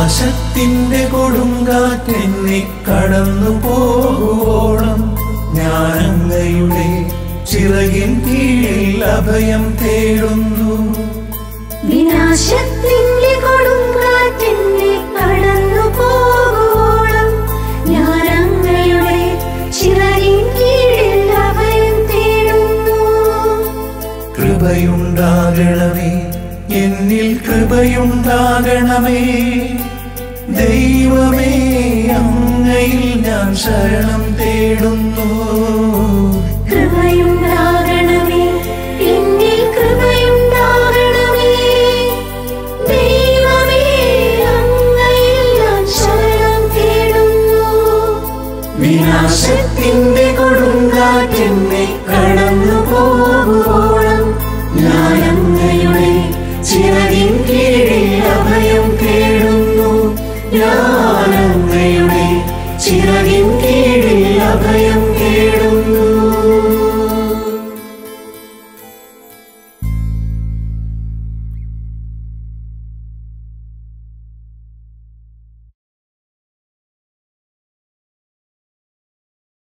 നാശത്തിന്റെ കൊടുങ്കാറ്റെന്നെ കടന്നു പോകുവോളം ഞാൻ അങ്ങയുടെ ചിറകിൻ കീഴിൽ അഭയം തേടുന്നു വിനാശത്തിന്റെ കൊടുങ്കാറ്റെന്നെ കടന്നു പോകുവോളം ഞാൻ അങ്ങയുടെ ചിറകിൻ കീഴിൽ അഭയം തേടുന്നു കൃപയുണ്ടാകണമേ എന്നിൽ കൃപയുണ്ടാകണമേ ദൈവമേ അങ്ങയിൽ ഞാൻ ശരണം തേടുന്നു